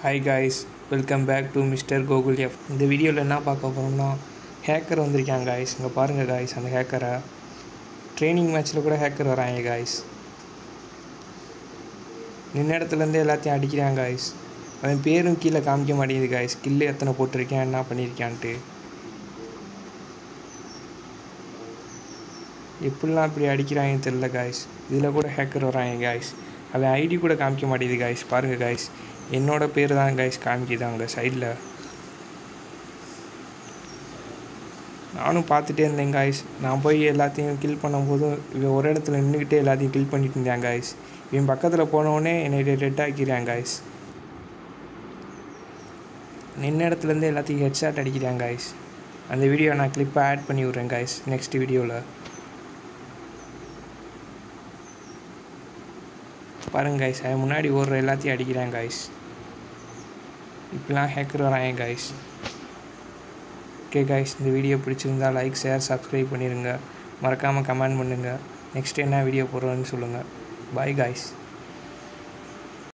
hi guys welcome back to mister Gokul F இந்த வீடியோவில் என்ன பார்க்க போகிறோம்னா ஹேக்கர் வந்திருக்காங்க காய்ஸ் இங்கே பாருங்கள் காய்ஸ் அந்த ஹேக்கரை ட்ரைனிங் மேட்ச்சில் கூட ஹேக்கர் வராங்க காய்ஸ் நின்ன இடத்துலேருந்தே எல்லாத்தையும் அடிக்கிறாங்க காய்ஸ் அவன் பேரும் கீழே காமிக்க மாட்டேங்குது காய்ஸ் கில்லு எத்தனை போட்டிருக்கேன் என்ன பண்ணியிருக்கான்ட்டு எப்படிலாம் இப்படி அடிக்கிறாங்கன்னு தெரில காய்ஸ் இதில் கூட ஹேக்கர் வராங்க காய்ஸ் அவன் ஐடி கூட காமிக்க மாட்டேங்குது காய்ஸ் பாருங்கள் காய்ஸ் என்னோட பேர் தான் காய்ஸ் காமிக்குது அங்கே சைடில் நானும் பார்த்துட்டே இருந்தேன் காய்ஸ் நான் போய் எல்லாத்தையும் கில் பண்ணும்போதும் இவன் ஒரு இடத்துல நின்றுக்கிட்டே எல்லாத்தையும் கில் பண்ணிட்டு இருந்தேன் காய்ஸ் இவன் பக்கத்தில் போனவுடனே என்னை ரெட் ஆக்கிறான் காய்ஸ் நின்ன இடத்துலேருந்து எல்லாத்தையும் ஹெட்ஷாட் அடிக்கிறான் காய்ஸ் அந்த வீடியோ நான் கிளிப்பாக ஆட் பண்ணி விட்றேன் காய்ஸ் நெக்ஸ்ட் வீடியோவில் பாருங்க காய்ஸ் அவன் முன்னாடி ஓடுற எல்லாத்தையும் அடிக்கிறான் காய்ஸ் இப்படிலாம் ஹேக்கர் வராங்க காய்ஸ் ஓகே காய்ஸ் இந்த வீடியோ பிடிச்சிருந்தா லைக் ஷேர் சப்ஸ்கிரைப் பண்ணிடுங்க மறக்காமல் கமெண்ட் பண்ணுங்கள் நெக்ஸ்ட் என்ன வீடியோ போடுறோன்னு சொல்லுங்கள் பாய் காய்ஸ்